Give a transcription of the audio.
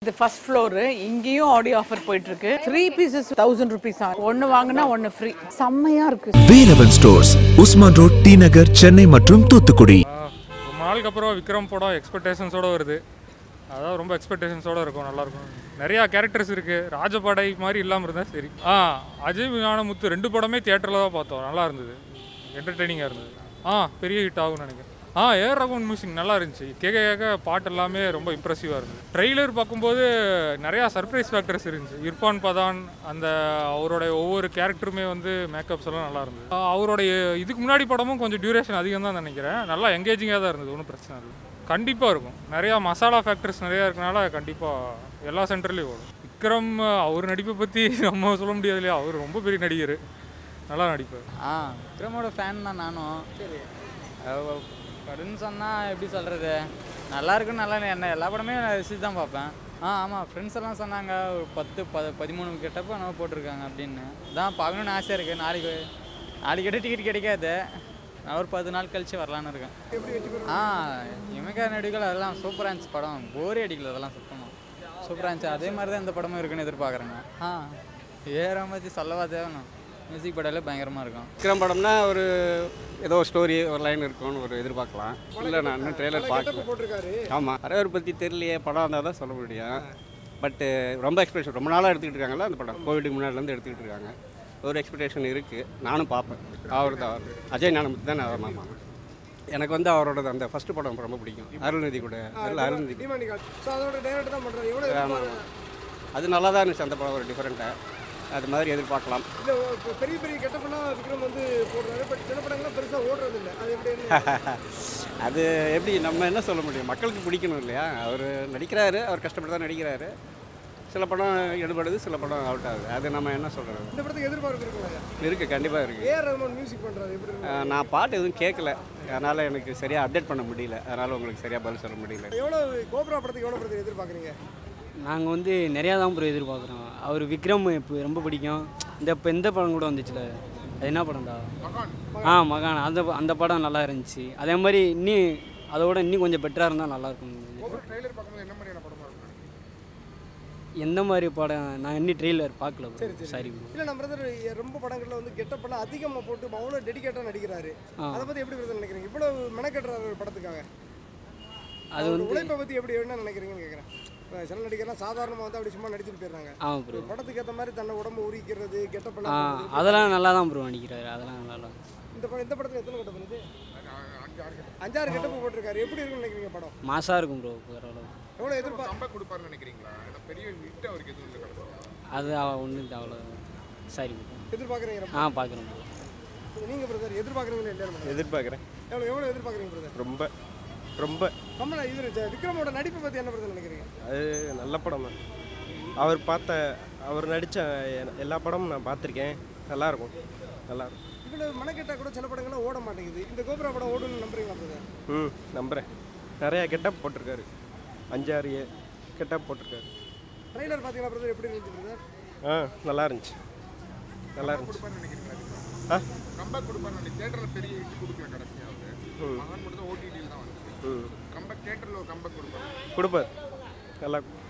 இது first floor இங்கேயும் audio offer போயிட்டு இருக்கு த்ரீ பீசஸ் தௌசண்ட் ருபீஸ் ஒன்னு வாங்கினா ஒன்னு ஃப்ரீ செம்மையா இருக்கு Velavan stores Usman road T Nagar Chennai மற்றும் தூத்துக்குடி ரொம்ப நாளுக்கு அப்புறம் விக்ரம் படம் எக்ஸ்பெக்டேஷன்ஸோட வருது அதான் ரொம்ப எக்ஸ்பெக்டேஷன்ஸோட இருக்கும் நல்லா இருக்கும் நிறையா கேரக்டர்ஸ் இருக்கு ராஜபாடை மாதிரி இல்லாமல் இருந்தால் சரி ஆ அஜய் ஞானமுத்து ரெண்டு படமே தியேட்டரில் தான் பார்த்தோம் நல்லா இருந்தது என்டர்டெய்னிங்காக இருந்தது ஆ பெரிய ஹிட் ஆகும்னு நினைக்கிறேன் ஆ ஏஆர் ரகுமான் மியூசிக் நல்லா இருந்துச்சு கேட்க கேட்க பாட்டு எல்லாமே ரொம்ப இம்ப்ரெசிவாக இருந்தது ட்ரெய்லர் பார்க்கும்போது நிறையா சர்ப்ரைஸ் ஃபேக்டர்ஸ் இருந்துச்சு இர்ஃபான் பதான் அந்த அவருடைய ஒவ்வொரு கேரக்டருமே வந்து மேக்கப்ஸ் எல்லாம் நல்லா இருந்தது ஆ, அவருடைய இதுக்கு முன்னாடி படமும் கொஞ்சம் டியூரேஷன் அதிகம் தான் நினைக்கிறேன் நல்லா எங்கேஜிங்காக தான் இருந்தது ஒன்றும் பிரச்சனை இல்லை கண்டிப்பாக இருக்கும் நிறையா மசாலா ஃபேக்டர்ஸ் நிறையா இருக்கனால கண்டிப்பாக எல்லா சென்டர்லேயும் ஓடும் விக்ரம் அவர் நடிப்பை பற்றி நம்ம சொல்ல முடியாது இல்லையா அவர் ரொம்ப பெரிய நடிகர் நல்லா நடிப்பார் ஆ விக்ரமோட ஃபேன் தான் நானும் சரி படம்னு சொன்னால் எப்படி சொல்கிறது நல்லா இருக்குன்னு நல்லா என்ன எல்லா படமே நான் ரசித்து தான் பார்ப்பேன் ஆ ஆமாம் ஃப்ரெண்ட்ஸ் எல்லாம் சொன்னாங்க ஒரு பத்து ப பதிமூணு கிட்டப்போ நம்ம போட்டிருக்காங்க அப்படின்னு தான் பார்க்கணுன்னு ஆசையாக இருக்குது நாளைக்கு நாளைக்கு கிட்ட டிக்கெட் கிடைக்காது நான் ஒரு பத்து நாள் கழிச்சு வரலான்னு இருக்கேன் ஆ இமக்கா நடிகள் அதெல்லாம் சூப்பராக இருந்துச்சு படம் போரே அடிக்கல அதெல்லாம் சுத்தமாக சூப்பராக இருந்துச்சு அதே மாதிரி தான் இந்த படமும் இருக்குன்னு எதிர்பார்க்குறேங்க ஆ ஏற பற்றி சொல்லவா தேவணும் மியூசிக் படாலே பயங்கரமாக இருக்கும் விக்ரம் படம்னா ஒரு ஏதோ ஸ்டோரி ஒரு லைன் இருக்கும்னு ஒரு எதிர்பார்க்கலாம் இல்லை நான் இன்னும் ட்ரெய்லர் பார்க்கல ஆமாம் வரவர் பற்றி தெரியலையே படம் இருந்தால் தான் சொல்ல முடியும் பட்டு ரொம்ப எக்ஸ்பெக்டேஷன் ரொம்ப நாளாக எடுத்துக்கிட்டு இருக்காங்கல்ல அந்த படம் கோவிடுக்கு முன்னாடிலேருந்து எடுத்துக்கிட்டு இருக்காங்க ஒரு எக்ஸ்பெக்டேஷன் இருக்குது நானும் பார்ப்பேன் அவர் தான் அவர் அஜய் ஞானமுத்து தான் நான் ஆமாம் எனக்கு வந்து அவரோட அந்த ஃபஸ்ட்டு படம் ரொம்ப பிடிக்கும் அருள்நிதி கூட அதில் அருள்நிதி ஸோ அதோட டைரக்டர் தான் பண்ணுறாரு எவ்வளோ ஆமாம் ஆமாம் அது நல்லா தான் இருந்துச்சு அந்த படம் ஒரு டிஃப்ரெண்ட்டாக அது மாதிரி எதிர்பார்க்கலாம் இல்லை இப்போ பெரிய பெரிய கெட்டப்பெல்லாம் விக்ரம் வந்து போடுறாரு பட் சில படங்கள்லாம் பெருசாக ஓடுறது இல்லை அது எப்படி என்ன? அது எப்படி நம்ம என்ன சொல்ல முடியும் மக்களுக்கு பிடிக்கணும் இல்லையா அவர் நடிக்கிறாரு அவர் கஷ்டப்பட்டு தான் நடிக்கிறாரு சில படம் எடுபடுது சில படம் அவுட் ஆகுது அது நம்ம என்ன சொல்கிறது இந்த படத்துக்கு எதிர்பார்ப்பு இருக்குங்களா இருக்குது கண்டிப்பாக இருக்குது ஏஆர் ரஹ்மான் மியூசிக் பண்ணுறாரு எப்படி இருக்கு நான் பாட்டு எதுவும் கேட்கல அதனால் எனக்கு சரியாக அப்டேட் பண்ண முடியல அதனால் உங்களுக்கு சரியாக பதில் சொல்ல முடியல எவ்வளோ கோப்ரா படத்துக்கு எவ்வளோ படத்துக்கு எதிர்பார்க்குறீங்க நாங்கள் வந்து நிறையா தான் ப்ரோ எதிர்பார்க்குறோம் அவர் விக்ரம் இப்போ ரொம்ப பிடிக்கும் இந்த இப்போ இந்த படம் கூட வந்துச்சுல அது என்ன படம்டா ஆ மகான் அந்த ப- அந்த படம் நல்லா இருந்துச்சு அதே மாதிரி இன்னும் அதோட இன்னும் கொஞ்சம் பெட்டராக இருந்தால் நல்லாயிருக்கும் எந்த மாதிரி படம் நான் இன்னும் ட்ரெய்லர் பார்க்கல bro. சரி bro. இல்லை நம்ம பிரதர் ரொம்ப படங்களில் வந்து கெட்டப்பெல்லாம் அதிகமாக போட்டு அவ்வளோ டெடிக்கேட்டாக நடிக்கிறாரு ஆ. அதை பற்றி எப்படி பிரதர் நினைக்கிறீங்க இவ்வளோ மெனக்கட்டுறாரு ஒரு படத்துக்காக அது அவரோட வந்து உழைப்பை பற்றி எப்படி என்ன நினைக்கிறீங்கன்னு கேட்குறேன் இப்போ சில நடிகர்லாம் சாதாரணமாக வந்து அப்படி சும்மா நடிச்சுட்டு போயிடுறாங்க ஆமாம் ப்ரோ ஒரு படத்துக்கு ஏற்ற மாதிரி தன்னை உடம்பு உரிக்கிறது ஆ கெட்டப்பெல்லாம் போடுறது. அதெல்லாம் நல்லா தான் ப்ரோ நடிக்கிறாரு அதெல்லாம் நல்லா தான் இந்த படம் இந்த படத்தில் எத்தனை கெட்ட பண்ணுது அஞ்சாறு கெட்டப்பு போட்டிருக்காரு எப்படி இருக்குன்னு நினைக்கிறீங்க படம் மாசாக இருக்கும் ப்ரோ ஓரளவு எவ்வளோ எதிர்பார்க்க கொடுப்பாருன்னு நினைக்கிறீங்களா ஏன்னா பெரிய ஹிட் அவருக்கு எதுவும் இல்லை கிடையாது அது ஒன்றும் அவ்வளோ சரி bro. எதிர்பார்க்குறீங்க ஆ பார்க்குறோம் ப்ரோ நீங்கள் பிரதர் எதிர்பார்க்குறீங்களா இல்லையா எதிர்பார்க்குறேன் எவ்வளோ எவ்வளோ எதிர்பார்க்குறீங்க பிரதர் ரொம்ப ரொம்ப கமலா இது இருந்துச்சு. விக்ரமோட நடிப்பை பற்றி என்ன பிரதர் நினைக்கிறீங்க அது நல்ல படம் தான் அவர் பார்த்த அவர் நடித்த எல்லா படமும் நான் பார்த்துருக்கேன் நல்லாயிருக்கும் நல்லாயிருக்கும் இவ்வளோ மெனக்கெட்டா கூட சில படங்கள்லாம் ஓட மாட்டேங்குது இந்த கோபுரா படம் ஓடுன்னு நம்புறீங்களா பிரதர் ம் நம்புகிறேன் நிறையா கெட்டப் போட்டிருக்காரு அஞ்சாறு கெட்டப் போட்டிருக்காரு ட்ரைலர் பார்த்தீங்களா பிரதர் எப்படி இருந்துச்சு பிரதர் ஆ நல்லா இருந்துச்சு நல்லா இருந்துச்சு ஆ கம்பேக் கொடுப்பாரு தேட்டரில் பெரிய ஹிட் கொடுக்கல கடைசியாக ம் மகன் மட்டும் தான் ஓடிடியில் தான் வந்து ம் கம்பேக் தேட்டரில் ஒரு கம்பேக் கொடுப்பாரு கொடுப்பார் நல்லா